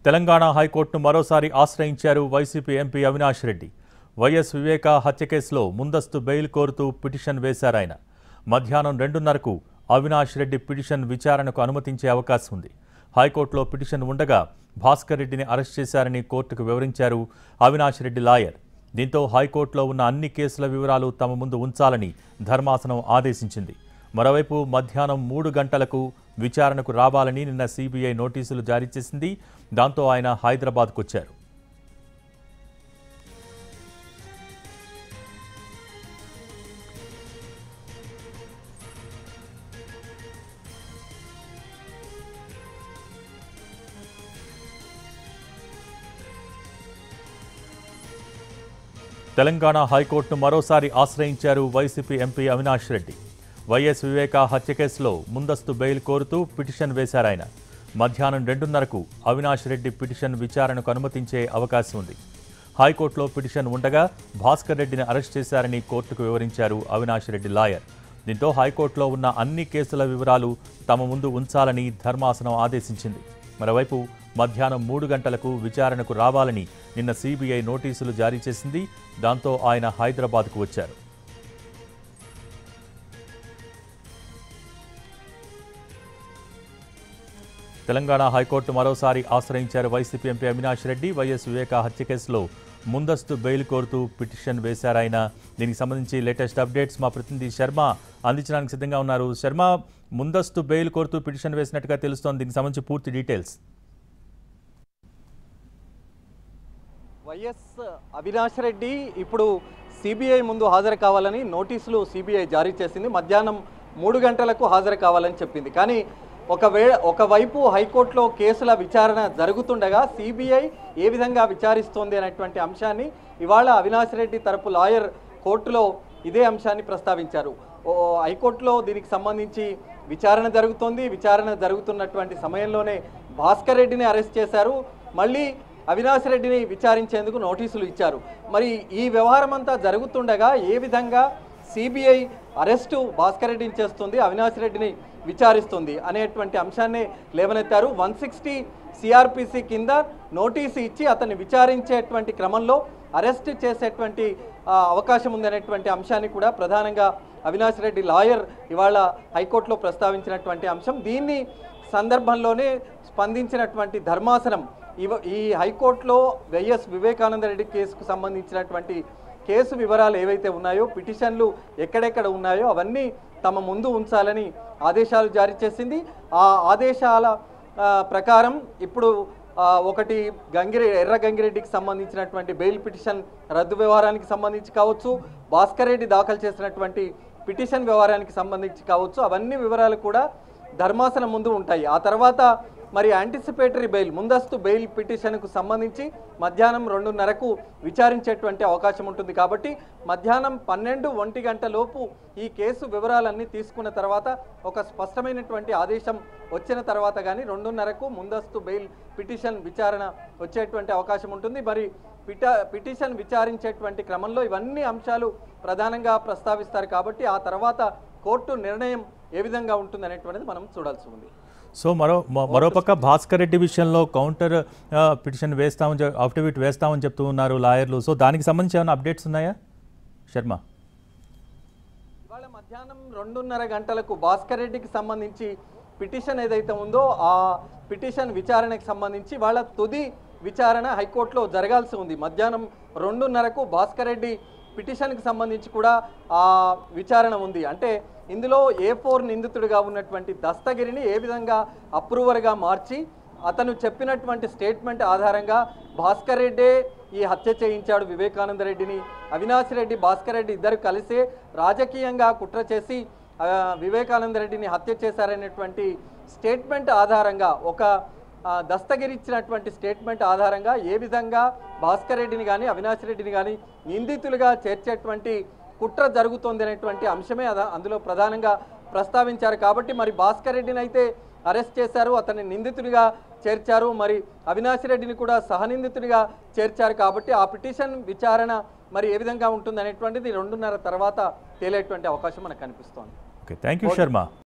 తెలంగాణ హైకోర్టును మరోసారి ఆశ్రయించారు వైసీపీ ఎంపీ అవినాష్ రెడ్డి వైఎస్ వివేక హత్య కేసులో ముందస్తు బెయిల్ కోరుతూ పిటిషన్ వేశారాయన మధ్యాహ్నం రెండున్నరకు అవినాష్ రెడ్డి పిటిషన్ విచారణకు అనుమతించే అవకాశం ఉంది హైకోర్టులో పిటిషన్ ఉండగా భాస్కర్ రెడ్డిని అరెస్ట్ చేశారని కోర్టుకు వివరించారు అవినాష్ రెడ్డి లాయర్ దీంతో హైకోర్టులో ఉన్న అన్ని కేసుల వివరాలు తమ ముందు ఉంచాలని ధర్మాసనం ఆదేశించింది మరోవైపు మధ్యాహ్నం మూడు గంటలకు విచారణకు రావాలని నిన్న సిబిఐ నోటీసులు జారీ చేసింది దాంతో ఆయన హైదరాబాద్కు వచ్చారు తెలంగాణ హైకోర్టును మరోసారి ఆశ్రయించారు వైసీపీ ఎంపీ అవినాష్ రెడ్డి వైఎస్ వివేక హత్య కేసులో ముందస్తు బెయిల్ కోరుతూ పిటిషన్ వేశారాయన మధ్యాహ్నం రెండున్నరకు అవినాష్ రెడ్డి పిటిషన్ విచారణకు అనుమతించే అవకాశం ఉంది హైకోర్టులో పిటిషన్ ఉండగా భాస్కర్ రెడ్డిని అరెస్ట్ చేశారని కోర్టుకు వివరించారు అవినాష్ రెడ్డి లాయర్ దీంతో హైకోర్టులో ఉన్న అన్ని కేసుల వివరాలు తమ ముందు ఉంచాలని ధర్మాసనం ఆదేశించింది మరోవైపు మధ్యాహ్నం మూడు గంటలకు విచారణకు రావాలని నిన్న సిబిఐ నోటీసులు జారీ చేసింది దాంతో ఆయన హైదరాబాద్కు వచ్చారు తెలంగాణ హైకోర్టు మరోసారి ఆశ్రయించారు వైసీపీ ఎంపీ అవినాష్ రెడ్డి వైఎస్ వివేక హత్య కేసులో ముందస్తు బెయిల్ కోరుతూ పిటిషన్ వేశారాయన దీనికి సంబంధించి లేటెస్ట్ అప్డేట్స్ మా ప్రతినిధి శర్మ అందించడానికి సిద్ధంగా ఉన్నారు శర్మ ముందస్తు బెయిల్ కోరుతూ పిటిషన్ వేసినట్టుగా తెలుస్తోంది దీనికి సంబంధించి పూర్తి డీటెయిల్స్ వైఎస్ అవినాష్ రెడ్డి ఇప్పుడు సిబిఐ ముందు హాజరు కావాలని నోటీసులు సిబిఐ జారీ చేసింది మధ్యాహ్నం మూడు గంటలకు హాజరు కావాలని చెప్పింది కానీ ఒకవే ఒకవైపు హైకోర్టులో కేసుల విచారణ జరుగుతుండగా సిబిఐ ఏ విధంగా విచారిస్తోంది అనేటువంటి అంశాన్ని ఇవాళ అవినాష్ రెడ్డి తరపు లాయర్ కోర్టులో ఇదే అంశాన్ని ప్రస్తావించారు ఓ హైకోర్టులో దీనికి సంబంధించి విచారణ జరుగుతోంది విచారణ జరుగుతున్నటువంటి సమయంలోనే భాస్కర్ రెడ్డిని అరెస్ట్ చేశారు మళ్ళీ అవినాష్ రెడ్డిని విచారించేందుకు నోటీసులు ఇచ్చారు మరి ఈ వ్యవహారం అంతా జరుగుతుండగా ఏ విధంగా సిబిఐ అరెస్టు భాస్కర్ రెడ్డిని చేస్తుంది అవినాష్ రెడ్డిని విచారిస్తుంది అనేటువంటి అంశాన్ని లేవనెత్తారు వన్ సిక్స్టీ సిఆర్పిసి కింద నోటీసు ఇచ్చి అతన్ని విచారించేటువంటి క్రమంలో అరెస్ట్ చేసేటువంటి ఆ, అవకాశం ఉందనేటువంటి అంశాన్ని కూడా ప్రధానంగా అవినాష్ రెడ్డి లాయర్ ఇవాళ హైకోర్టులో ప్రస్తావించినటువంటి అంశం దీన్ని సందర్భంలోనే స్పందించినటువంటి ధర్మాసనం ఇవ ఈ హైకోర్టులో వైఎస్ వివేకానంద రెడ్డి కేసుకు సంబంధించినటువంటి కేసు వివరాలు ఏవైతే ఉన్నాయో పిటిషన్లు ఎక్కడెక్కడ ఉన్నాయో అవన్నీ తమ ముందు ఉంచాలని ఆదేశాలు జారీ చేసింది ఆ ఆదేశాల ఆ, ప్రకారం ఇప్పుడు ఆ, ఒకటి గంగిరె ఎర్ర గంగిరెడ్డికి సంబంధించినటువంటి బెయిల్ పిటిషన్ రద్దు వ్యవహారానికి సంబంధించి కావచ్చు భాస్కర్ రెడ్డి దాఖలు చేసినటువంటి పిటిషన్ వ్యవహారానికి సంబంధించి కావచ్చు అవన్నీ వివరాలు కూడా ధర్మాసనం ముందు ఉంటాయి ఆ తర్వాత మరి యాంటిసిపేటరీ బెయిల్ ముందస్తు బెయిల్ పిటిషన్కు సంబంధించి మధ్యాహ్నం రెండున్నరకు విచారించేటువంటి అవకాశం ఉంటుంది కాబట్టి మధ్యాహ్నం పన్నెండు ఒంటి గంట లోపు ఈ కేసు వివరాలన్నీ తీసుకున్న తర్వాత ఒక స్పష్టమైనటువంటి ఆదేశం వచ్చిన తర్వాత కానీ రెండున్నరకు ముందస్తు బెయిల్ పిటిషన్ విచారణ వచ్చేటువంటి అవకాశం ఉంటుంది మరి పిట పిటిషన్ విచారించేటువంటి క్రమంలో ఇవన్నీ అంశాలు ప్రధానంగా ప్రస్తావిస్తారు కాబట్టి ఆ తర్వాత కోర్టు నిర్ణయం ఏ విధంగా ఉంటుంది అనేటువంటిది మనం చూడాల్సి ఉంది సో మరో మ- మరోపక్క భాస్కర్ రెడ్డి విషయంలో కౌంటర్ ఆ, పిటిషన్ వేస్తామని చె- అఫిడవిట్ వేస్తామని చెప్తూ ఉన్నారు లాయర్లు సో దానికి సంబంధించి ఏమైనా అప్డేట్స్ ఉన్నాయా శర్మ ఇవాళ మధ్యాహ్నం రెండున్నర గంటలకు భాస్కర్ రెడ్డికి సంబంధించి పిటిషన్ ఏదైతే ఉందో ఆ పిటిషన్ విచారణకు సంబంధించి వాళ్ళ తుది విచారణ హైకోర్టులో జరగాల్సి ఉంది మధ్యాహ్నం రెండున్నరకు భాస్కర్ రెడ్డి పిటిషన్కి సంబంధించి కూడా ఆ విచారణ ఉంది అంటే ఇందులో ఏ ఫోర్ నిందితుడిగా ఉన్నటువంటి దస్తగిరిని ఏ విధంగా అప్రూవర్గా మార్చి అతను చెప్పినటువంటి స్టేట్మెంట్ ఆధారంగా భాస్కర్ రెడ్డే ఈ హత్య చేయించాడు వివేకానంద రెడ్డిని అవినాష్ రెడ్డి భాస్కర్ రెడ్డి ఇద్దరు కలిసే రాజకీయంగా కుట్ర చేసి ఆ, వివేకానంద రెడ్డిని హత్య చేశారనేటువంటి స్టేట్మెంట్ ఆధారంగా ఒక ఆ, దస్తగిరి ఇచ్చినటువంటి స్టేట్మెంట్ ఆధారంగా ఏ విధంగా భాస్కర్ రెడ్డిని కానీ అవినాష్ రెడ్డిని కానీ నిందితులుగా చేర్చేటువంటి కుట్ర జరుగుతోంది అనేటువంటి అంశమే అద- అందులో ప్రధానంగా ప్రస్తావించారు కాబట్టి మరి భాస్కర్ రెడ్డిని అయితే అరెస్ట్ చేశారు అతన్ని నిందితుడిగా చేర్చారు మరి అవినాష్ రెడ్డిని కూడా సహనిందితుడిగా చేర్చారు కాబట్టి ఆ పిటిషన్ విచారణ మరి ఏ విధంగా ఉంటుంది అనేటువంటిది రెండున్నర తర్వాత తేలేటువంటి అవకాశం మనకు కనిపిస్తోంది ఓకే థ్యాంక్ యూ శర్మ